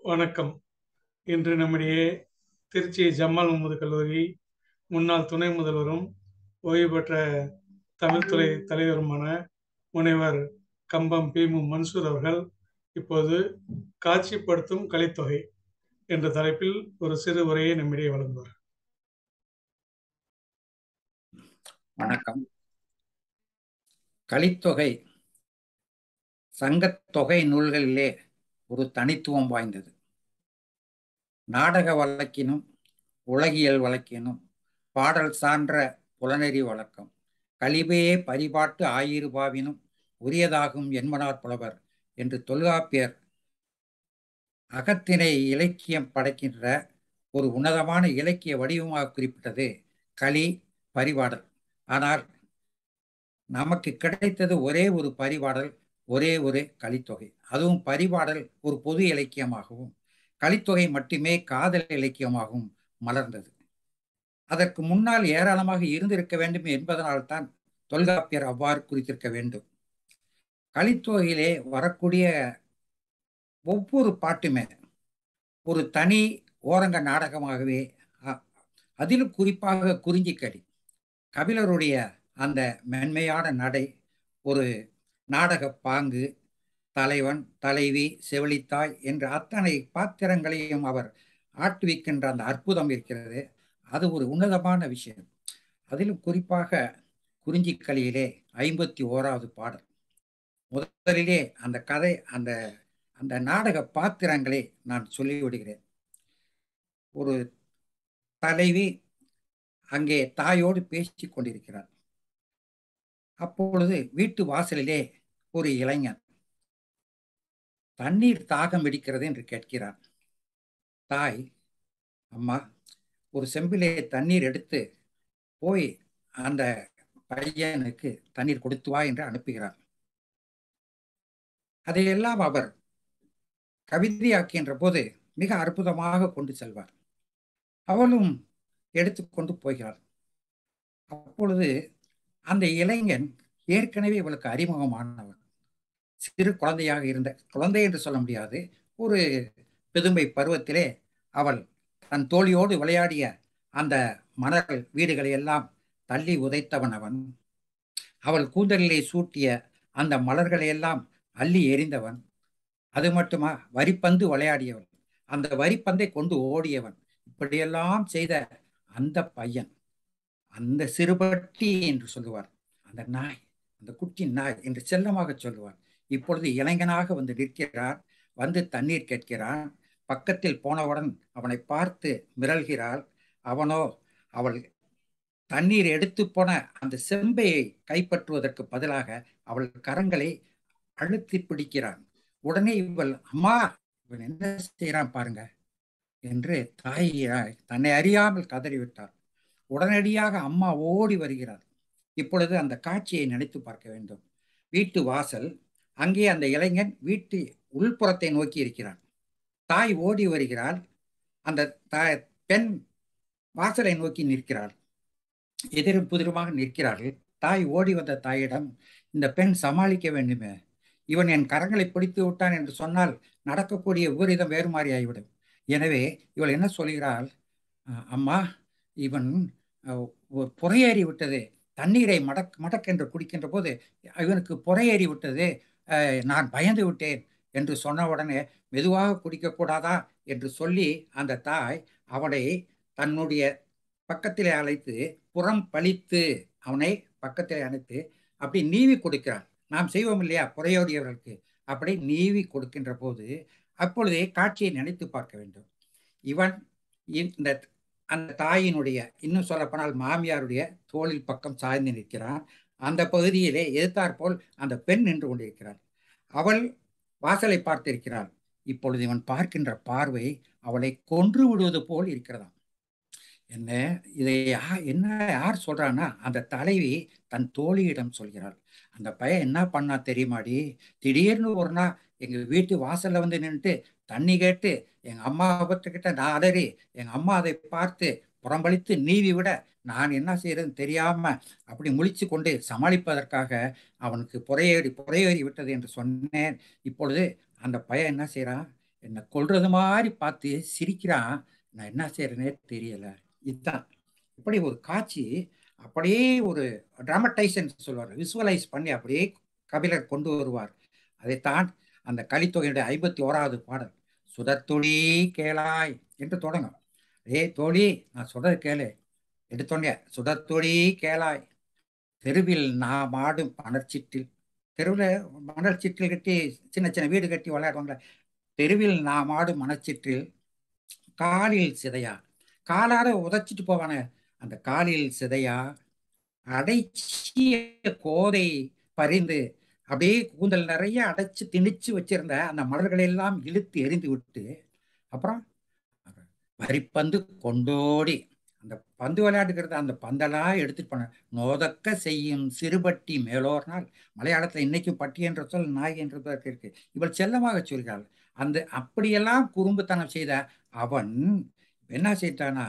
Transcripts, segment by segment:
வணக்கம் இன்று நம்முடைய திருச்சி ஜமால் முகமது கல்லூரி முன்னாள் துணை முதல்வரும் ஓய்வு பெற்ற தமிழ்துறை தலைவருமான முனைவர் கம்பம் பி மு மன்சூர் அவர்கள் இப்போது காட்சிப்படுத்தும் கலித்தொகை என்ற தலைப்பில் ஒரு சிறு உரையை நம்மிடையே வழங்குவார் வணக்கம் கலித்தொகை சங்கத்தொகை நூல்களிலே ஒரு தனித்துவம் வாய்ந்தது நாடக வழக்கினும் உலகியல் வழக்கினும் பாடல் சான்ற புலனறி வழக்கம் கலிபையே பரிபாட்டு ஆயிருபாவினும் உரியதாகும் என்மனார் புலவர் என்று தொல்காப்பியர் அகத்தினை இலக்கியம் படைக்கின்ற ஒரு உன்னதமான இலக்கிய வடிவமாக குறிப்பிட்டது களி பரிபாடல் ஆனால் நமக்கு கிடைத்தது ஒரே ஒரு பரிபாடல் ஒரே ஒரு கலித்தொகை அதுவும் பரிபாடல் ஒரு பொது இலக்கியமாகவும் கலித்தொகை மட்டுமே காதல் இலக்கியமாகவும் மலர்ந்தது அதற்கு முன்னால் ஏராளமாக இருந்திருக்க வேண்டும் என்பதனால்தான் தொல்காப்பியர் அவ்வாறு குறித்திருக்க வேண்டும் கலித்தொகையிலே வரக்கூடிய ஒவ்வொரு பாட்டுமே ஒரு தனி ஓரங்க நாடகமாகவே அதிலும் குறிப்பாக குறிஞ்சிக்கடி கபிலருடைய அந்த மென்மையான நடை ஒரு நாடக பாங்கு தலைவன் தலைவி செவிலித்தாய் என்ற அத்தனை பாத்திரங்களையும் அவர் ஆட்டுவிக்கின்ற அந்த அற்புதம் இருக்கிறது அது ஒரு உன்னதமான விஷயம் அதிலும் குறிப்பாக குறிஞ்சிக்கலியிலே ஐம்பத்தி ஓராவது பாடல் முதலிலே அந்த கதை அந்த அந்த நாடக பாத்திரங்களை நான் சொல்லிவிடுகிறேன் ஒரு தலைவி அங்கே தாயோடு பேசி கொண்டிருக்கிறார் அப்பொழுது வீட்டு வாசலிலே ஒரு இளைஞன் தண்ணீர் தாகம் இடிக்கிறது என்று கேட்கிறான் தாய் அம்மா ஒரு செம்பிலே தண்ணீர் எடுத்து போய் அந்த பையனுக்கு தண்ணீர் கொடுத்து வா என்று அனுப்புகிறார் அதையெல்லாம் அவர் கவிதையாக்கின்ற போது மிக அற்புதமாக கொண்டு செல்வார் அவளும் எடுத்துக்கொண்டு போகிறார் அப்பொழுது அந்த இளைஞன் ஏற்கனவே இவளுக்கு அறிமுகமானவன் சிறு குழந்தையாக இருந்த குழந்தை என்று சொல்ல முடியாது ஒரு பெதுமை பருவத்திலே அவள் தன் தோழியோடு விளையாடிய அந்த மணல் வீடுகளை எல்லாம் தள்ளி உதைத்தவன் அவன் அவள் கூந்தலிலே சூட்டிய அந்த மலர்களை எல்லாம் அள்ளி எறிந்தவன் அது மட்டுமா வரிப்பந்து விளையாடியவன் அந்த வரிப்பந்தை கொண்டு ஓடியவன் இப்படியெல்லாம் செய்த அந்த பையன் அந்த சிறுபட்டி என்று சொல்லுவார் அந்த நாய் அந்த குட்டி நாய் என்று செல்லமாக சொல்லுவார் இப்பொழுது இளைஞனாக வந்து நிற்கிறார் வந்து தண்ணீர் கேட்கிறான் பக்கத்தில் போனவுடன் அவனை பார்த்து மிரள்கிறாள் அவனோ அவள் தண்ணீர் எடுத்து போன அந்த செம்பையை கைப்பற்றுவதற்கு பதிலாக அவள் கரங்களை அழுத்தி பிடிக்கிறான் உடனே இவள் அம்மா இவன் என்ன செய்யறான் பாருங்க என்று தாய் தன்னை அறியாமல் கதறிவிட்டார் உடனடியாக அம்மா ஓடி வருகிறார் இப்பொழுது அந்த காட்சியை நினைத்து பார்க்க வேண்டும் வீட்டு வாசல் அங்கே அந்த இளைஞன் வீட்டு உள்புறத்தை நோக்கி இருக்கிறான் தாய் ஓடி வருகிறாள் அந்த தாய் பெண் வாசலை நோக்கி நிற்கிறாள் எதிரும் புதிருமாக நிற்கிறார்கள் தாய் ஓடி வந்த தாயிடம் இந்த பெண் சமாளிக்க வேண்டுமே இவன் என் கரங்களை பிடித்து விட்டான் என்று சொன்னால் நடக்கக்கூடிய விபரீதம் வேறு மாதிரி ஆகிவிடும் எனவே இவள் என்ன சொல்கிறாள் அம்மா இவன் புறையேறி விட்டது தண்ணீரை மடக் மடக்கென்று குடிக்கின்ற போது இவனுக்கு புறையேறி விட்டது நான் பயந்து விட்டேன் என்று சொன்ன உடனே மெதுவாக குடிக்கக்கூடாதா என்று சொல்லி அந்த தாய் அவனை தன்னுடைய பக்கத்திலே அழைத்து புறம் பழித்து அவனை பக்கத்திலே அணைத்து அப்படி நீவி கொடுக்கிறான் நாம் செய்வோம் இல்லையா புறையோடியவர்களுக்கு அப்படி நீவி கொடுக்கின்ற போது அப்பொழுதே காட்சியை நினைத்து பார்க்க வேண்டும் இவன் இந்த அந்த தாயினுடைய இன்னும் சொல்லப்போனால் மாமியாருடைய தோளில் பக்கம் சாய்ந்து நிற்கிறான் அந்த பகுதியிலே எதிர்த்தாற் போல் அந்த பெண் நின்று கொண்டிருக்கிறாள் அவள் வாசலை பார்த்திருக்கிறாள் இப்பொழுது இவன் பார்க்கின்ற பார்வை அவளை கொன்று விடுவது போல் இருக்கிறதாம் என்ன இதை யா என்ன யார் சொல்றான்னா அந்த தலைவி தன் தோழியிடம் சொல்கிறாள் அந்த பையன் என்ன பண்ணா தெரியுமாடி திடீர்னு ஒரு நாள் எங்க வீட்டு வாசல்ல வந்து நின்றுட்டு தண்ணி கேட்டு எங்க அம்மா கிட்ட நான் அலறி எங்க அம்மா அதை பார்த்து புறம்பளித்து நீவி விட நான் என்ன செய்யறதுன்னு தெரியாம அப்படி முழிச்சு கொண்டு சமாளிப்பதற்காக அவனுக்கு புறையேறி புறையேறி விட்டது என்று சொன்னேன் இப்பொழுது அந்த பையன் என்ன செய்யறான் என்னை கொல்றது மாதிரி பார்த்து சிரிக்கிறான் நான் என்ன செய்யறேனே தெரியல இதுதான் இப்படி ஒரு காட்சி அப்படியே ஒரு டிராமடைசன் சொல்வார் விசுவலைஸ் பண்ணி அப்படியே கபிலர் கொண்டு வருவார் அதைத்தான் அந்த கலித்தொகையுடைய ஐம்பத்தி ஓராவது பாடல் சுடத்தொழி கேளாய் என்று தொடங்கும் ஏ தோழி நான் சொல்றது கேளு எடுத்தோன்னே சுடத்தொழி கேளாய் தெருவில் நாம் ஆடும் மணற்சிற்றில் தெருவில் மணல் சிற்றில் கட்டி சின்ன சின்ன வீடு கட்டி விளையாடுவாங்களே தெருவில் நாம் ஆடும் மணச்சிற்றில் காலில் சிதையா காலால உதைச்சிட்டு போவானே அந்த காலில் சிதையா அடைச்சிய கோதை பறிந்து அப்படியே கூந்தல் நிறைய அடைச்சு திணிச்சு வச்சிருந்த அந்த மலர்களை எல்லாம் இழுத்து எரிந்து விட்டு அப்புறம் வரிப்பந்து கொண்டோடி அந்த பந்து விளையாடுகிறது அந்த பந்தெல்லாம் எடுத்துட்டு போன நோதக்க செய்யும் சிறுபட்டி மேலோர் நாள் மலையாளத்துல இன்னைக்கும் பட்டி என்ற சொல் நாய் என்ற இருக்கு இவள் செல்லமாக சொல்கிறாள் அந்த அப்படியெல்லாம் குறும்புத்தனம் செய்த அவன் என்ன செய்தானா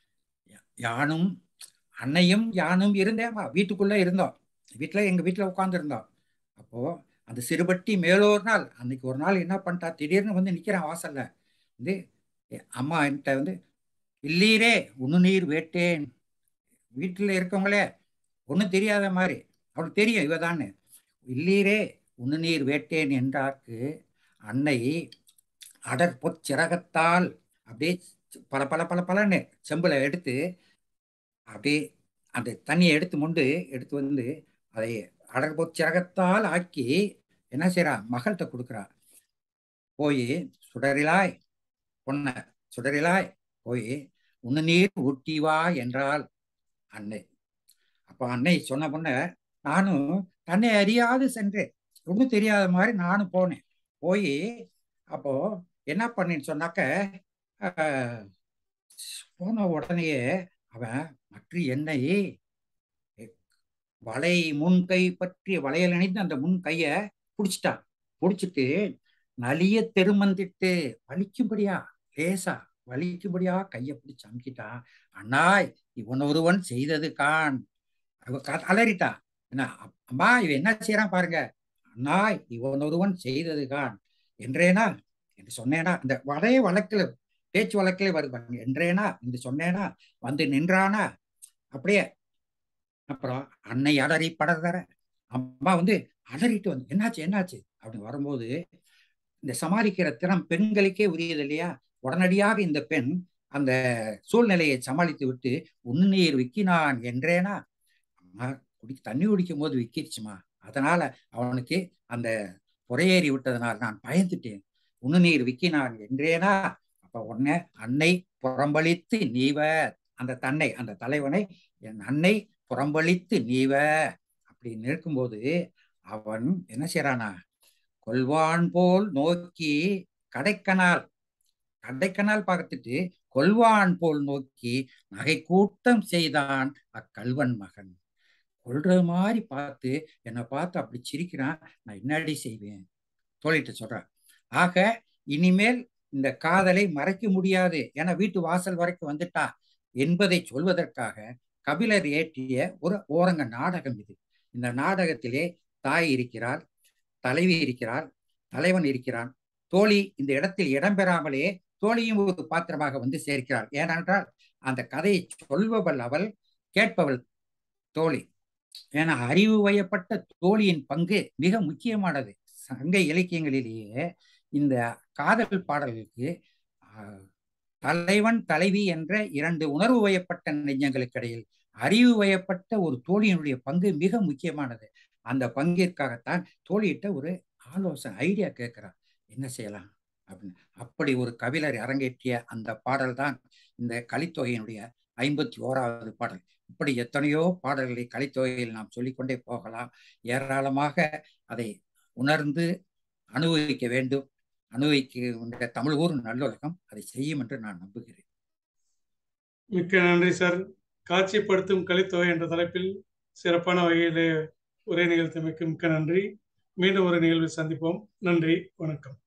யானும் அன்னையும் யானும் இருந்தேமா வீட்டுக்குள்ள இருந்தோம் வீட்டுல எங்க வீட்டுல உட்கார்ந்து இருந்தோம் அப்போ அந்த சிறுபட்டி மேலோர் நாள் அன்னைக்கு ஒரு நாள் என்ன பண்ணிட்டா திடீர்னு வந்து நிக்கிறான் வாசல்ல வந்து அம்மா என்கிட்ட வந்து இல்லீரே உண்ணு நீர் வேட்டேன் வீட்டுல இருக்கவங்களே ஒன்றும் தெரியாத மாதிரி அவனுக்கு தெரியும் இவதான்னு இல்லீரே உண்ணு நீர் வேட்டேன் என்றார்க்கு அன்னை அடர் பொற்சிறகத்தால் அப்படியே பல பல பல பலன்னு செம்புல எடுத்து அப்படியே அந்த தண்ணியை எடுத்து மொண்டு எடுத்து வந்து அதை அடர் பொற்சிறகத்தால் ஆக்கி என்ன செய்யறா மகள்கிட்ட கொடுக்குறா போய் சுடரிலாய் பொண்ண சுடரிலாய் போய் உன்னு நீர் ஊட்டி வா என்றால் அன்னை அப்போ அன்னை சொன்ன பொண்ண நானும் தன்னை அறியாது சென்றேன் ஒன்றும் தெரியாத மாதிரி நானும் போனேன் போய் அப்போ என்ன பண்ணேன்னு சொன்னாக்க போன உடனேயே அவன் மற்ற என்னை வலை முன் கை பற்றி வளையல் அணிந்து அந்த முன் கைய பிடிச்சிட்டான் பிடிச்சிட்டு நலிய தெருமந்திட்டு வலிக்கும்படியா லேசா வலிக்கும்படியா கைய பிடிச்சு அமுக்கிட்டான் அண்ணாய் இவன் ஒருவன் செய்தது கான் அவ அலறிட்டா என்ன அம்மா இவன் என்ன செய்யறான் பாருங்க அண்ணாய் இவன் ஒருவன் செய்தது கான் என்றேனா என்று சொன்னேனா இந்த வளைய வழக்குல பேச்சு வழக்கிலே வருவாங்க என்றேனா என்று சொன்னேனா வந்து நின்றானா அப்படியே அப்புறம் அன்னை அலறி படதர அம்மா வந்து அலறிட்டு வந்து என்னாச்சு என்னாச்சு அப்படின்னு வரும்போது இந்த சமாளிக்கிற திறம் பெண்களுக்கே உரியது இல்லையா உடனடியாக இந்த பெண் அந்த சூழ்நிலையை சமாளித்து விட்டு உன்னீர் விக்கினான் என்றேனா அம்மா குடி தண்ணி குடிக்கும் போது விக்கிடுச்சுமா அதனால அவனுக்கு அந்த புறையேறி விட்டதனால் நான் பயந்துட்டேன் உன்னுநீர் விக்கினான் என்றேனா அப்ப உடனே அன்னை புறம்பளித்து நீவ அந்த தன்னை அந்த தலைவனை என் அன்னை புறம்பளித்து நீவ அப்படின்னு இருக்கும்போது அவன் என்ன செய்யறானா கொல்வான் போல் நோக்கி கடைக்கனால் கடைக்கனால் பார்த்துட்டு கொல்வான் போல் நோக்கி நகை கூட்டம் செய்தான் அக்கல்வன் மகன் கொல்றது மாதிரி பார்த்து என்னை பார்த்து அப்படி சிரிக்கிறான் நான் என்னடி செய்வேன் தோழிட்டு சொல்றேன் ஆக இனிமேல் இந்த காதலை மறைக்க முடியாது என வீட்டு வாசல் வரைக்கும் வந்துட்டா என்பதை சொல்வதற்காக கபிலர் ஏற்றிய ஒரு ஓரங்க நாடகம் இது இந்த நாடகத்திலே தாய் இருக்கிறார் தலைவி இருக்கிறார் தலைவன் இருக்கிறான் தோழி இந்த இடத்தில் இடம்பெறாமலே தோழியும் ஒரு பாத்திரமாக வந்து சேர்க்கிறார் ஏனென்றால் அந்த கதையை சொல்பவள் அவள் கேட்பவள் தோழி ஏன்னா அறிவு வயப்பட்ட தோழியின் பங்கு மிக முக்கியமானது சங்க இலக்கியங்களிலேயே இந்த காதல் பாடல்களுக்கு தலைவன் தலைவி என்ற இரண்டு உணர்வு வயப்பட்ட நெஞ்சங்களுக்கு இடையில் அறிவு வயப்பட்ட ஒரு தோழியினுடைய பங்கு மிக முக்கியமானது அந்த பங்கிற்காகத்தான் தோழியிட்ட ஒரு ஆலோசனை ஐடியா கேட்கிறான் என்ன செய்யலாம் அப்படின்னு அப்படி ஒரு கபிலர் அரங்கேற்றிய அந்த பாடல் தான் இந்த கலித்தொகையினுடைய ஐம்பத்தி ஓராவது பாடல் இப்படி எத்தனையோ பாடல்களை கலித்தொகையில் நாம் சொல்லிக்கொண்டே போகலாம் ஏராளமாக அதை உணர்ந்து அனுபவிக்க வேண்டும் அனுபவிக்க தமிழ் ஊர் நல்லுலகம் அதை செய்யும் என்று நான் நம்புகிறேன் மிக்க நன்றி சார் காட்சிப்படுத்தும் கலித்தொகை என்ற தலைப்பில் சிறப்பான வகையிலே உரை நிகழ்த்தமைக்கு மிக்க நன்றி மீண்டும் ஒரு நிகழ்வில் சந்திப்போம் நன்றி வணக்கம்